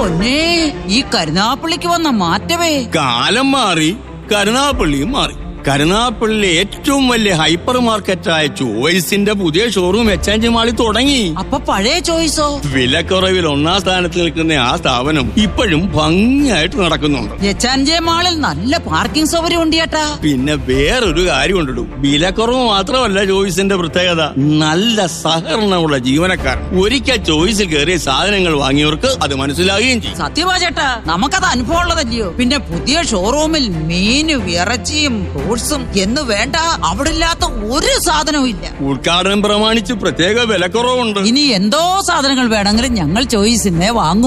പൊന്നേ ഈ കരുനാപ്പള്ളിക്ക് വന്ന മാറ്റമേ കാലം മാറി കരുനാപ്പള്ളിയും മാറി കരുനാപ്പള്ളിയിലെ ഏറ്റവും വലിയ ഹൈപ്പർ മാർക്കറ്റായ ചോയ്സിന്റെ പുതിയ ഷോറൂം എക്സ്ചേഞ്ച് മാളിൽ തുടങ്ങി അപ്പൊ പഴയ ചോയ്സോ വിലക്കുറവിൽ ഒന്നാം സ്ഥാനത്ത് നിൽക്കുന്ന ആ സ്ഥാപനം ഇപ്പോഴും ഭംഗിയായിട്ട് നടക്കുന്നുണ്ട് എച്ചാൻജെ മാളിൽ നല്ല പാർക്കിംഗ് സൗകര്യം ഉണ്ട് ചേട്ടാ പിന്നെ വേറൊരു കാര്യം ഉണ്ടിടും വിലക്കുറവ് മാത്രമല്ല ചോയ്സിന്റെ പ്രത്യേകത നല്ല സഹകരണമുള്ള ജീവനക്കാർ ഒരിക്കൽ ചോയ്സിൽ കയറിയ സാധനങ്ങൾ വാങ്ങിയവർക്ക് അത് മനസ്സിലാകുകയും ചെയ്യും സത്യമാ ചേട്ടാ നമുക്കത് അനുഭവം ഉള്ളതല്ലയോ പിന്നെ പുതിയ ഷോറൂമിൽ മീനും ഇറച്ചിയും ഫ്രൂട്ട്സും എന്ന് വേണ്ട അവിടെ ഇല്ലാത്ത ഒരു സാധനവും ഇല്ല ഉദ്ഘാടനം പ്രമാണിച്ച് പ്രത്യേക വിലക്കുറവുണ്ട് ഇനി എന്തോ സാധനങ്ങൾ വേണമെങ്കിലും ഞങ്ങൾ ചോയ്സിന്നേ വാങ്ങൂ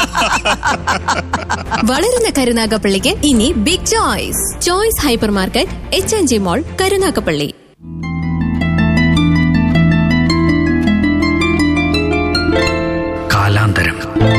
വളരുന്ന കരുനാഗപ്പള്ളിക്ക് ഇനി big choice choice hyper market H N G mall Karunagappally കാലാന്തരം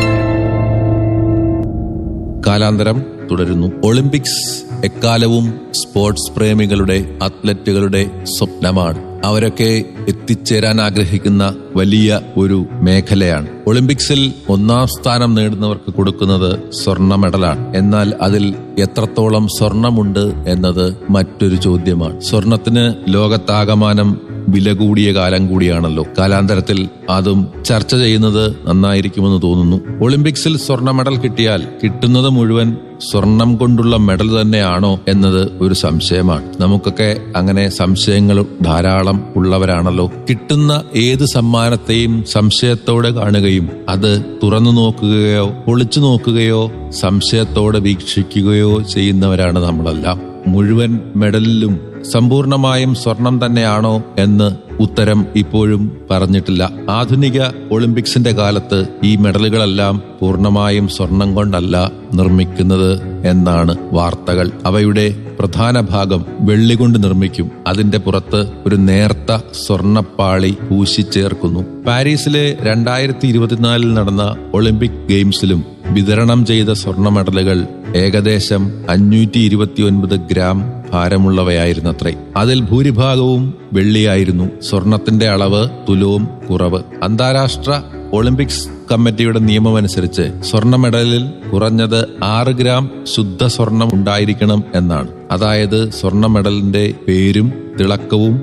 കാലാന്തരം തുടരുന്നു ഒളിമ്പിക്സ് എക്കാലവും സ്പോർട്സ് പ്രേമികളുടെ അത്ലറ്റുകളുടെ സ്വപ്നമാണ് അവരൊക്കെ എത്തിച്ചേരാൻ ആഗ്രഹിക്കുന്ന വലിയ ഒരു മേഖലയാണ് ഒളിമ്പിക്സിൽ ഒന്നാം സ്ഥാനം നേടുന്നവർക്ക് കൊടുക്കുന്നത് സ്വർണ്ണ മെഡലാണ് എന്നാൽ അതിൽ എത്രത്തോളം സ്വർണമുണ്ട് എന്നത് മറ്റൊരു ചോദ്യമാണ് സ്വർണത്തിന് ലോകത്താകമാനം വില കൂടിയ കാലം കൂടിയാണല്ലോ കാലാന്തരത്തിൽ അതും ചർച്ച ചെയ്യുന്നത് നന്നായിരിക്കുമെന്ന് തോന്നുന്നു ഒളിമ്പിക്സിൽ സ്വർണ്ണ മെഡൽ കിട്ടിയാൽ കിട്ടുന്നത് മുഴുവൻ സ്വർണം കൊണ്ടുള്ള മെഡൽ തന്നെയാണോ എന്നത് ഒരു സംശയമാണ് നമുക്കൊക്കെ അങ്ങനെ സംശയങ്ങൾ ധാരാളം ഉള്ളവരാണല്ലോ കിട്ടുന്ന ഏത് സമ്മാനത്തെയും സംശയത്തോടെ കാണുകയും അത് തുറന്നു നോക്കുകയോ ഒളിച്ചു നോക്കുകയോ സംശയത്തോടെ വീക്ഷിക്കുകയോ ചെയ്യുന്നവരാണ് നമ്മളെല്ലാം മുഴുവൻ മെഡലിലും സമ്പൂർണമായും സ്വർണം തന്നെയാണോ എന്ന് ഉത്തരം ഇപ്പോഴും പറഞ്ഞിട്ടില്ല ആധുനിക ഒളിമ്പിക്സിന്റെ കാലത്ത് ഈ മെഡലുകളെല്ലാം പൂർണ്ണമായും സ്വർണം കൊണ്ടല്ല നിർമ്മിക്കുന്നത് എന്നാണ് വാർത്തകൾ അവയുടെ പ്രധാന ഭാഗം വെള്ളി കൊണ്ട് നിർമ്മിക്കും അതിന്റെ പുറത്ത് ഒരു നേർത്ത സ്വർണപ്പാളി പൂശിച്ചേർക്കുന്നു പാരീസിലെ രണ്ടായിരത്തി ഇരുപത്തിനാലിൽ നടന്ന ഒളിമ്പിക് ഗെയിംസിലും വിതരണം ചെയ്ത സ്വർണ്ണ മെഡലുകൾ ഏകദേശം അഞ്ഞൂറ്റി ഇരുപത്തിയൊൻപത് ഗ്രാം ഭാരമുള്ളവയായിരുന്നത്രേ അതിൽ ഭൂരിഭാഗവും വെള്ളിയായിരുന്നു സ്വർണത്തിന്റെ അളവ് തുലവും കുറവ് അന്താരാഷ്ട്ര ഒളിമ്പിക്സ് കമ്മിറ്റിയുടെ നിയമമനുസരിച്ച് സ്വർണ്ണ മെഡലിൽ കുറഞ്ഞത് ആറ് ഗ്രാം ശുദ്ധ സ്വർണം ഉണ്ടായിരിക്കണം എന്നാണ് അതായത് സ്വർണ്ണ മെഡലിന്റെ പേരും തിളക്കവും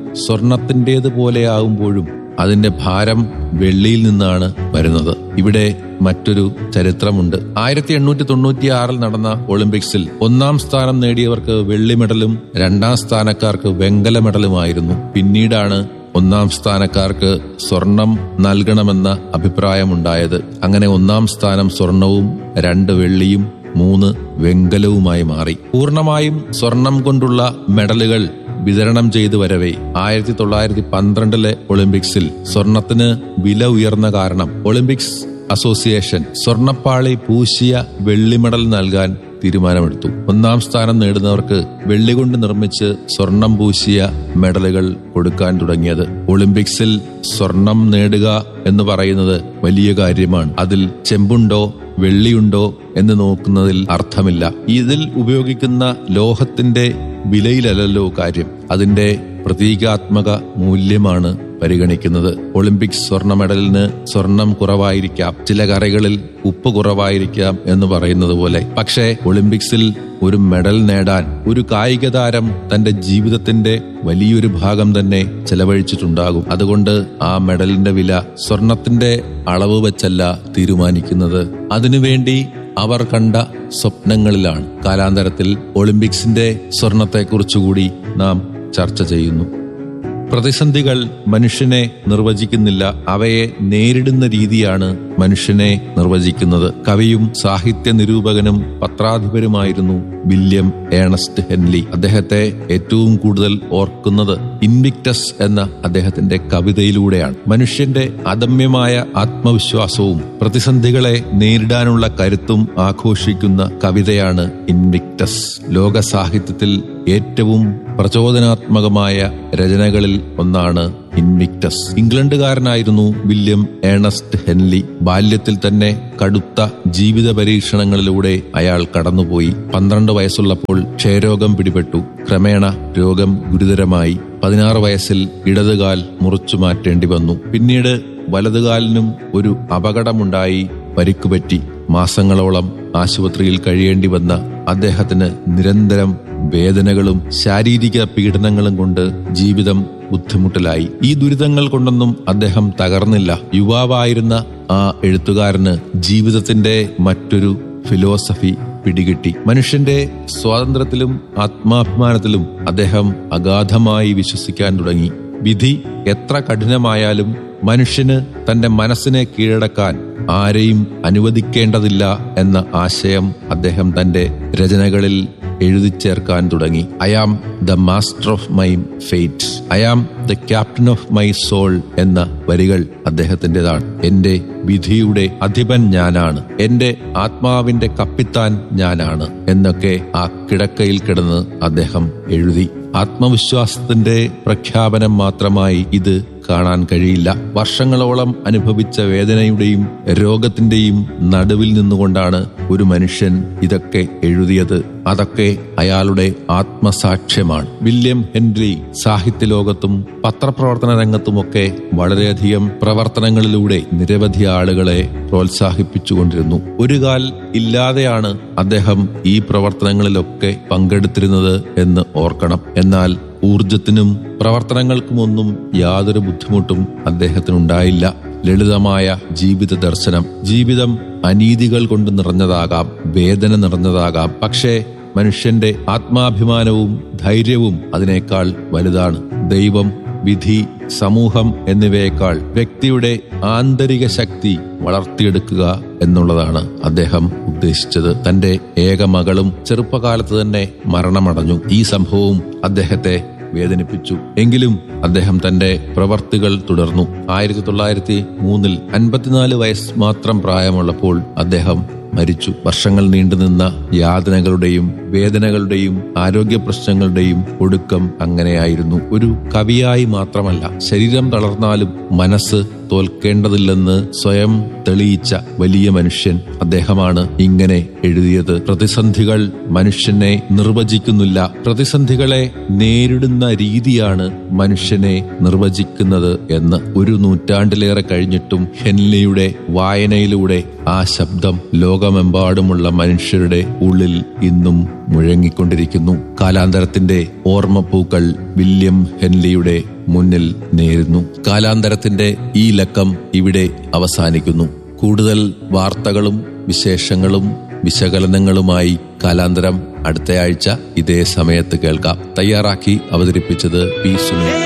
സ്വർണത്തിൻ്റെതുപോലെയാകുമ്പോഴും അതിന്റെ ഭാരം വെള്ളിയിൽ നിന്നാണ് വരുന്നത് ഇവിടെ മറ്റൊരു ചരിത്രമുണ്ട് ആയിരത്തി എണ്ണൂറ്റി തൊണ്ണൂറ്റി ആറിൽ നടന്ന ഒളിമ്പിക്സിൽ ഒന്നാം സ്ഥാനം നേടിയവർക്ക് വെള്ളി മെഡലും രണ്ടാം സ്ഥാനക്കാർക്ക് വെങ്കല മെഡലുമായിരുന്നു പിന്നീടാണ് ഒന്നാം സ്ഥാനക്കാർക്ക് സ്വർണം നൽകണമെന്ന അഭിപ്രായമുണ്ടായത് അങ്ങനെ ഒന്നാം സ്ഥാനം സ്വർണവും രണ്ട് വെള്ളിയും മൂന്ന് വെങ്കലവുമായി മാറി പൂർണ്ണമായും സ്വർണം കൊണ്ടുള്ള മെഡലുകൾ വിതരണം ചെയ്തു വരവേ ആയിരത്തി തൊള്ളായിരത്തി പന്ത്രണ്ടിലെ ഒളിമ്പിക്സിൽ സ്വർണത്തിന് വില ഉയർന്ന കാരണം ഒളിമ്പിക്സ് അസോസിയേഷൻ സ്വർണപ്പാളി പൂശിയ വെള്ളി മെഡൽ നൽകാൻ തീരുമാനമെടുത്തു ഒന്നാം സ്ഥാനം നേടുന്നവർക്ക് വെള്ളി കൊണ്ട് നിർമ്മിച്ച് സ്വർണം പൂശിയ മെഡലുകൾ കൊടുക്കാൻ തുടങ്ങിയത് ഒളിമ്പിക്സിൽ സ്വർണം നേടുക എന്ന് പറയുന്നത് വലിയ കാര്യമാണ് അതിൽ ചെമ്പുണ്ടോ വെള്ളിയുണ്ടോ എന്ന് നോക്കുന്നതിൽ അർത്ഥമില്ല ഇതിൽ ഉപയോഗിക്കുന്ന ലോഹത്തിന്റെ വിലയിലല്ലല്ലോ കാര്യം അതിന്റെ പ്രതീകാത്മക മൂല്യമാണ് പരിഗണിക്കുന്നത് ഒളിമ്പിക്സ് സ്വർണ്ണ മെഡലിന് സ്വർണം കുറവായിരിക്കാം ചില കറികളിൽ ഉപ്പ് കുറവായിരിക്കാം എന്ന് പറയുന്നത് പോലെ പക്ഷേ ഒളിമ്പിക്സിൽ ഒരു മെഡൽ നേടാൻ ഒരു കായിക താരം തന്റെ ജീവിതത്തിന്റെ വലിയൊരു ഭാഗം തന്നെ ചെലവഴിച്ചിട്ടുണ്ടാകും അതുകൊണ്ട് ആ മെഡലിന്റെ വില സ്വർണത്തിന്റെ അളവ് വെച്ചല്ല തീരുമാനിക്കുന്നത് അതിനുവേണ്ടി അവർ കണ്ട സ്വപ്നങ്ങളിലാണ് കാലാന്തരത്തിൽ ഒളിമ്പിക്സിന്റെ സ്വർണത്തെക്കുറിച്ചുകൂടി നാം ചർച്ച ചെയ്യുന്നു പ്രതിസന്ധികൾ മനുഷ്യനെ നിർവചിക്കുന്നില്ല അവയെ നേരിടുന്ന രീതിയാണ് മനുഷ്യനെ നിർവചിക്കുന്നത് കവിയും സാഹിത്യ നിരൂപകനും പത്രാധിപരുമായിരുന്നു വില്യം ഏണസ്റ്റ് ഹെൻലി അദ്ദേഹത്തെ ഏറ്റവും കൂടുതൽ ഓർക്കുന്നത് ഇൻവിക്ടസ് എന്ന അദ്ദേഹത്തിന്റെ കവിതയിലൂടെയാണ് മനുഷ്യന്റെ അദമ്യമായ ആത്മവിശ്വാസവും പ്രതിസന്ധികളെ നേരിടാനുള്ള കരുത്തും ആഘോഷിക്കുന്ന കവിതയാണ് ഇൻവിക്ടസ് ലോക സാഹിത്യത്തിൽ ഏറ്റവും പ്രചോദനാത്മകമായ രചനകളിൽ ഒന്നാണ് ഇൻവിക്ടസ് ഇംഗ്ലണ്ടുകാരനായിരുന്നു വില്യം ഏണസ്റ്റ് ഹെൻലി ബാല്യത്തിൽ തന്നെ കടുത്ത ജീവിത പരീക്ഷണങ്ങളിലൂടെ അയാൾ കടന്നുപോയി പന്ത്രണ്ട് വയസ്സുള്ളപ്പോൾ ക്ഷയരോഗം പിടിപെട്ടു ക്രമേണ രോഗം ഗുരുതരമായി പതിനാറ് വയസ്സിൽ ഇടതുകാൽ മുറിച്ചു മാറ്റേണ്ടി വന്നു പിന്നീട് വലതുകാലിനും ഒരു അപകടമുണ്ടായി പരിക്കുപറ്റി മാസങ്ങളോളം ആശുപത്രിയിൽ കഴിയേണ്ടി വന്ന അദ്ദേഹത്തിന് നിരന്തരം വേദനകളും ശാരീരിക പീഡനങ്ങളും കൊണ്ട് ജീവിതം ബുദ്ധിമുട്ടിലായി ഈ ദുരിതങ്ങൾ കൊണ്ടൊന്നും അദ്ദേഹം തകർന്നില്ല യുവാവായിരുന്ന ആ എഴുത്തുകാരന് ജീവിതത്തിന്റെ മറ്റൊരു ഫിലോസഫി പിടികിട്ടി മനുഷ്യന്റെ സ്വാതന്ത്ര്യത്തിലും ആത്മാഭിമാനത്തിലും അദ്ദേഹം അഗാധമായി വിശ്വസിക്കാൻ തുടങ്ങി വിധി എത്ര കഠിനമായാലും മനുഷ്യന് തന്റെ മനസ്സിനെ കീഴടക്കാൻ ആരെയും അനുവദിക്കേണ്ടതില്ല എന്ന ആശയം അദ്ദേഹം തന്റെ രചനകളിൽ എഴുതി ചേർക്കാൻ തുടങ്ങി I am the master of my fate I am the captain of my soul എന്ന വരികൾ അദ്ദേഹത്തിൻ്റെതാണ് എന്റെ വിധിയുടെ അധിപൻ ഞാനാണ് എന്റെ ആത്മാവിന്റെ കപ്പിത്താൻ ഞാനാണ് എന്നൊക്കെ ആ കിടക്കയിൽ കിടന്ന് അദ്ദേഹം എഴുതി ആത്മവിശ്വാസത്തിന്റെ പ്രഖ്യാപനം മാത്രമായി ഇത് കാണാൻ കഴിയില്ല വർഷങ്ങളോളം അനുഭവിച്ച വേദനയുടെയും രോഗത്തിന്റെയും നടുവിൽ നിന്നുകൊണ്ടാണ് ഒരു മനുഷ്യൻ ഇതൊക്കെ എഴുതിയത് അതൊക്കെ അയാളുടെ ആത്മസാക്ഷ്യമാണ് വില്യം ഹെൻറി സാഹിത്യലോകത്തും പത്രപ്രവർത്തന രംഗത്തുമൊക്കെ വളരെയധികം പ്രവർത്തനങ്ങളിലൂടെ നിരവധി ആളുകളെ പ്രോത്സാഹിപ്പിച്ചുകൊണ്ടിരുന്നു ഒരു കാൽ ഇല്ലാതെയാണ് അദ്ദേഹം ഈ പ്രവർത്തനങ്ങളിലൊക്കെ പങ്കെടുത്തിരുന്നത് എന്ന് ഓർക്കണം എന്നാൽ ഊർജത്തിനും പ്രവർത്തനങ്ങൾക്കുമൊന്നും യാതൊരു ബുദ്ധിമുട്ടും അദ്ദേഹത്തിനുണ്ടായില്ല ലളിതമായ ജീവിത ദർശനം ജീവിതം അനീതികൾ കൊണ്ട് നിറഞ്ഞതാകാം വേദന നിറഞ്ഞതാകാം പക്ഷേ മനുഷ്യന്റെ ആത്മാഭിമാനവും ധൈര്യവും അതിനേക്കാൾ വലുതാണ് ദൈവം വിധി സമൂഹം എന്നിവയേക്കാൾ വ്യക്തിയുടെ ആന്തരിക ശക്തി വളർത്തിയെടുക്കുക എന്നുള്ളതാണ് അദ്ദേഹം ഉദ്ദേശിച്ചത് തന്റെ ഏക മകളും ചെറുപ്പകാലത്ത് തന്നെ മരണമടഞ്ഞു ഈ സംഭവവും അദ്ദേഹത്തെ വേദനിപ്പിച്ചു എങ്കിലും അദ്ദേഹം തന്റെ പ്രവർത്തികൾ തുടർന്നു ആയിരത്തി തൊള്ളായിരത്തി മൂന്നിൽ അൻപത്തിനാല് വയസ്സ് മാത്രം പ്രായമുള്ളപ്പോൾ അദ്ദേഹം മരിച്ചു വർഷങ്ങൾ നീണ്ടുനിന്ന യാതനകളുടെയും വേദനകളുടെയും ആരോഗ്യ പ്രശ്നങ്ങളുടെയും ഒടുക്കം അങ്ങനെയായിരുന്നു ഒരു കവിയായി മാത്രമല്ല ശരീരം തളർന്നാലും മനസ്സ് തോൽക്കേണ്ടതില്ലെന്ന് സ്വയം തെളിയിച്ച വലിയ മനുഷ്യൻ അദ്ദേഹമാണ് ഇങ്ങനെ എഴുതിയത് പ്രതിസന്ധികൾ മനുഷ്യനെ നിർവചിക്കുന്നില്ല പ്രതിസന്ധികളെ നേരിടുന്ന രീതിയാണ് മനുഷ്യനെ നിർവചിക്കുന്നത് എന്ന് ഒരു നൂറ്റാണ്ടിലേറെ കഴിഞ്ഞിട്ടും ഹെൻലിയുടെ വായനയിലൂടെ ആ ശബ്ദം ലോകമെമ്പാടുമുള്ള മനുഷ്യരുടെ ഉള്ളിൽ ഇന്നും മുഴങ്ങിക്കൊണ്ടിരിക്കുന്നു കാലാന്തരത്തിന്റെ ഓർമ്മപ്പൂക്കൾ വില്യം ഹെൻലിയുടെ മുന്നിൽ നേരുന്നു കാലാന്തരത്തിന്റെ ഈ ലക്കം ഇവിടെ അവസാനിക്കുന്നു കൂടുതൽ വാർത്തകളും വിശേഷങ്ങളും വിശകലനങ്ങളുമായി കാലാന്തരം അടുത്തയാഴ്ച ഇതേ സമയത്ത് കേൾക്കാം തയ്യാറാക്കി അവതരിപ്പിച്ചത് പി സുനിൽ